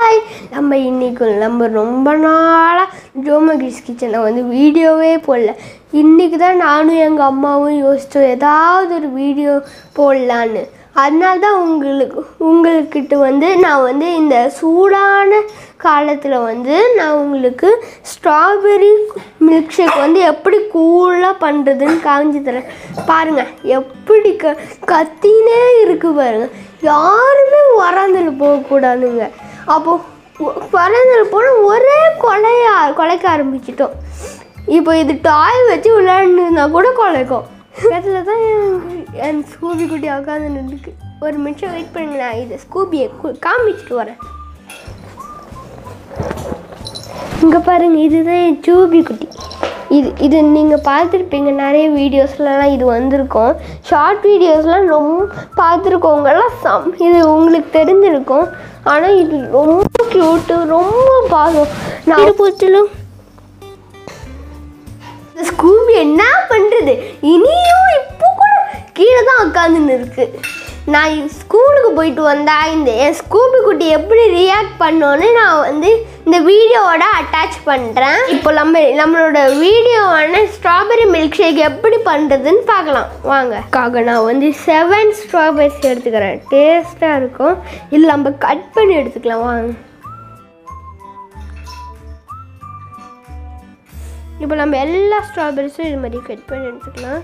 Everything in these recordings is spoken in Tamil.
ஹாய் நம்ம இன்னைக்கு நம்ம ரொம்ப நாளாக ஜோமகிஸ் கிச்சனை வந்து வீடியோவே போடல இன்றைக்கி தான் நானும் எங்கள் அம்மாவும் யோசித்தோம் ஏதாவது ஒரு வீடியோ போடலான்னு அதனால தான் உங்களுக்கு உங்கள்கிட்ட வந்து நான் வந்து இந்த சூடான காலத்தில் வந்து நான் உங்களுக்கு ஸ்ட்ராபெரி மில்க் ஷேக் வந்து எப்படி கூலாக பண்ணுறதுன்னு காமிச்சு தரேன் பாருங்கள் எப்படி க கத்தினே இருக்கு பாருங்க யாருமே வராந்தில் போகக்கூடாதுங்க அப்போது வராந்தில் போனால் ஒரே கொலையா கொலைக்க ஆரம்பிச்சிட்டோம் இப்போ இது டாய் வச்சு விளையாண்டுனா கூட கொலைக்கும் இடத்துல தான் என் என் ஸ்கூபி குட்டி உட்காந்து இருக்கு ஒரு நிமிஷம் வெயிட் பண்ணுங்க நான் இதை ஸ்கூபியை கு- காமிச்சிட்டு வரேன் இங்கே பாருங்க இதுதான் என் சூபி குட்டி இது இது நீங்கள் பார்த்துருப்பீங்க நிறைய வீடியோஸ்லலாம் இது வந்திருக்கும் ஷார்ட் வீடியோஸ்லாம் ரொம்ப பார்த்துருக்கவங்கெல்லாம் சம் இது உங்களுக்கு தெரிஞ்சிருக்கும் ஆனால் இது ரொம்ப க்யூட்டு ரொம்ப பாசம் நான் இருபத்திலும் இந்த ஸ்கூபி என்ன பண்ணுறது இனியும் இப்போ கூட கீழே தான் உட்காந்துன்னு இருக்கு நான் ஸ்கூலுக்கு போயிட்டு வந்தா இந்த என் ஸ்கூபி குட்டி எப்படி ரியாக்ட் பண்ணோன்னு நான் வந்து இந்த வீடியோவோட அட்டாச் பண்ணுறேன் இப்போ நம்ம நம்மளோட வீடியோவான ஸ்ட்ராபெரி மில்க் ஷேக் எப்படி பண்ணுறதுன்னு பார்க்கலாம் வாங்க காக நான் வந்து செவன் ஸ்ட்ராபெரிஸ் எடுத்துக்கிறேன் டேஸ்ட்டாக இருக்கும் இல்லை நம்ம கட் பண்ணி எடுத்துக்கலாம் வாங்க இப்போ நம்ம எல்லா ஸ்ட்ராபெரிஸும் இது மாதிரி கட் பண்ணி எடுத்துக்கலாம்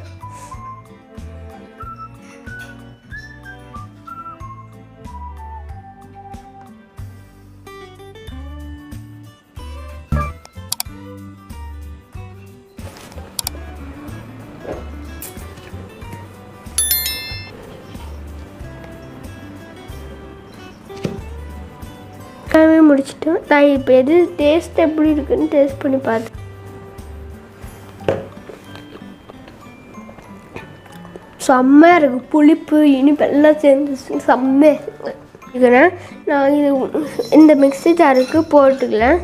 எல்லாமே முடிச்சிட்டோம் நான் இப்போ எது டேஸ்ட் எப்படி இருக்குன்னு டேஸ்ட் பண்ணி பார்த்தேன் செம்மையாக இருக்கு புளிப்பு இனிப்பு எல்லாம் சேர்ந்து செம்மையாக இருக்கு இதுனா நான் இது இந்த மிக்ஸி ஜாருக்கு போட்டுக்கலாம்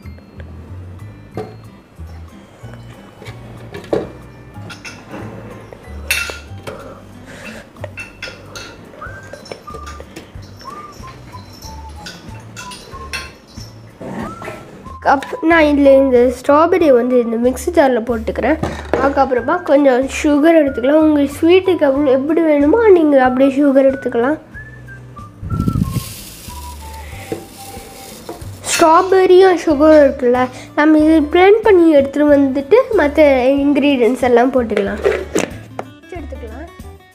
அப் நான் இதில் இந்த ஸ்ட்ராபெரி வந்து இந்த மிக்ஸி ஜாரில் போட்டுக்கிறேன் அதுக்கப்புறமா கொஞ்சம் சுகர் எடுத்துக்கலாம் உங்களுக்கு ஸ்வீட்டுக்கு எவ்வளோ எப்படி வேணுமோ நீங்கள் அப்படியே சுகர் எடுத்துக்கலாம் ஸ்ட்ராபெரியும் சுகரும் இருக்குல்ல நம்ம இது blend பண்ணி எடுத்துகிட்டு வந்துட்டு மற்ற இன்க்ரீடியன்ஸ் எல்லாம் போட்டுக்கலாம் எடுத்துக்கலாம்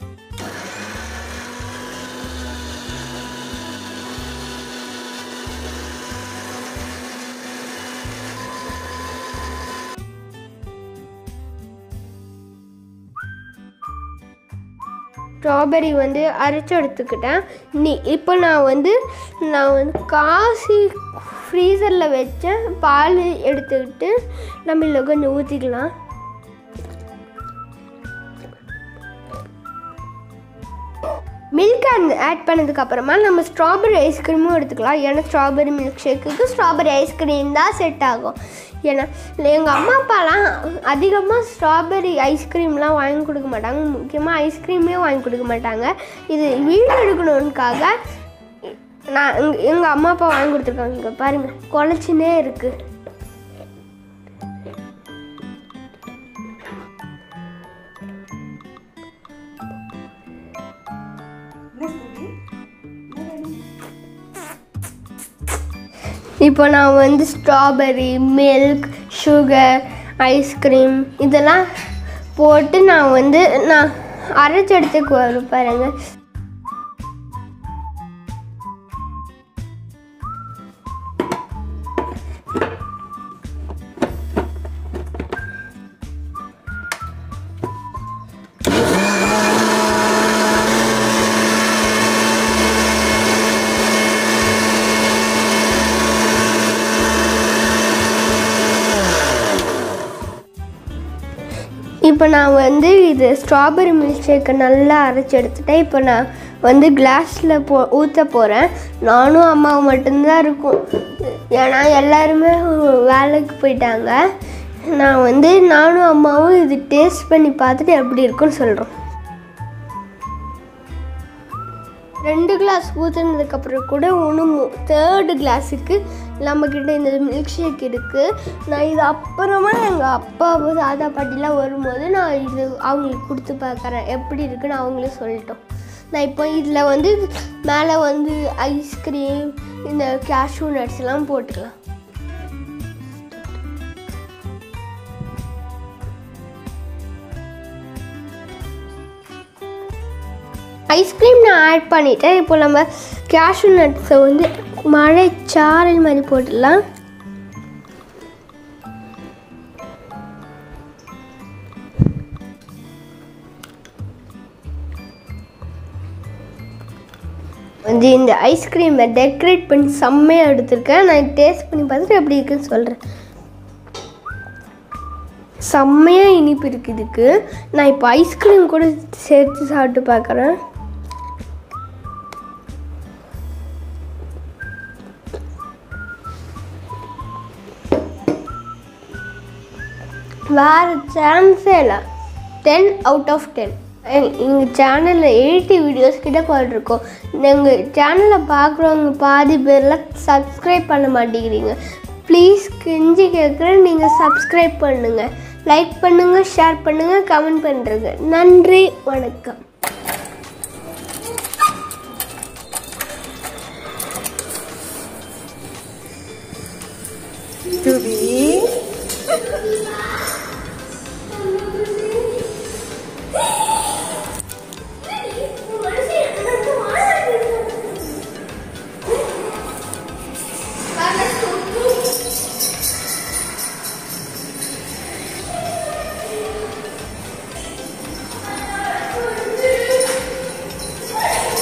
ஸ்ட்ராபெரி வந்து அரைச்சி எடுத்துக்கிட்டேன் நீ இப்போ நான் வந்து நான் வந்து காசி ஃப்ரீசரில் வச்ச பால் எடுத்துக்கிட்டு நம்ம இதில் கொஞ்சம் ஊற்றிக்கலாம் மில்க் ஆட் பண்ணதுக்கு அப்புறமா நம்ம ஸ்ட்ராபெரி ஐஸ்கிரீமும் எடுத்துக்கலாம் ஏன்னா ஸ்ட்ராபெரி மில்க் ஷேக்குக்கு ஸ்ட்ராபெரி ஐஸ்கிரீம் தான் செட் ஆகும் ஏன்னா எங்கள் அம்மா அப்பாலாம் அதிகமாக ஸ்ட்ராபெரி ஐஸ்கிரீம்லாம் வாங்கி கொடுக்க மாட்டாங்க முக்கியமாக ஐஸ்கிரீமே வாங்கி கொடுக்க மாட்டாங்க இது வீடு எடுக்கணுன்னுக்காக நான் எங்கள் அம்மா அப்பா வாங்கி கொடுத்துருக்காங்க இங்கே பாருங்கள் குழச்சினே இருக்குது இப்போ நான் வந்து ஸ்ட்ராபெரி மில்க் சுகர் ஐஸ்கிரீம் இதெல்லாம் போட்டு நான் வந்து நான் அரைச்சி எடுத்துக்கு வரும் பாருங்க இப்போ நான் வந்து இது ஸ்ட்ராபெரி மில்க் ஷேக்கை நல்லா அரைச்சி எடுத்துட்டேன் இப்போ நான் வந்து கிளாஸில் போ ஊற்ற போகிறேன் நானும் அம்மாவும் மட்டும்தான் இருக்கும் ஏன்னா எல்லாருமே வேலைக்கு போயிட்டாங்க நான் வந்து நானும் அம்மாவும் இது டேஸ்ட் பண்ணி பார்த்துட்டு எப்படி இருக்குன்னு சொல்கிறோம் ரெண்டு கிளாஸ் ஊற்றுனதுக்கப்புறம் கூட ஒன்று தேர்டு கிளாஸுக்கு நம்மக்கிட்ட இந்த மில்க் ஷேக் இருக்குது நான் இது அப்புறமா எங்கள் அப்பா தாத்தா பாட்டிலாம் வரும்போது நான் இது அவங்களுக்கு கொடுத்து பார்க்குறேன் எப்படி இருக்குன்னு அவங்களே சொல்லிட்டோம் நான் இப்போ இதில் வந்து மேலே வந்து ஐஸ்கிரீம் இந்த கேஷ்யூ நட்ஸ்லாம் போட்டுக்கலாம் ஐஸ்கிரீம் நான் ஆட் பண்ணிட்டேன் இப்போ நம்ம கேஷ்யூ நட்ஸை வந்து மழை சாரல் மாதிரி போட்டுடலாம் வந்து இந்த ஐஸ்கிரீமை டெக்கரேட் பண்ணி செம்மையாக எடுத்திருக்கேன் நான் டேஸ்ட் பண்ணி பார்த்துட்டு எப்படி இருக்குன்னு சொல்கிறேன் செம்மையாக இனிப்பு இருக்குது இதுக்கு நான் இப்போ ஐஸ்கிரீம் கூட சேர்த்து சாப்பிட்டு பார்க்குறேன் வேறு சான்ஸே இல்லை டென் அவுட் ஆஃப் டென் எங்கள் சேனலில் எயிட்டி வீடியோஸ் கிட்ட போட்டிருக்கோம் எங்கள் சேனலை பார்க்குறவங்க பாதி பேர்லாம் சப்ஸ்கிரைப் பண்ண மாட்டேங்கிறீங்க ப்ளீஸ் கெஞ்சி கேட்குறேன் நீங்கள் சப்ஸ்கிரைப் பண்ணுங்கள் லைக் பண்ணுங்கள் ஷேர் பண்ணுங்கள் கமெண்ட் பண்ணுறங்க நன்றி வணக்கம் Tubi.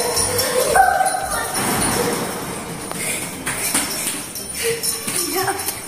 Yeah.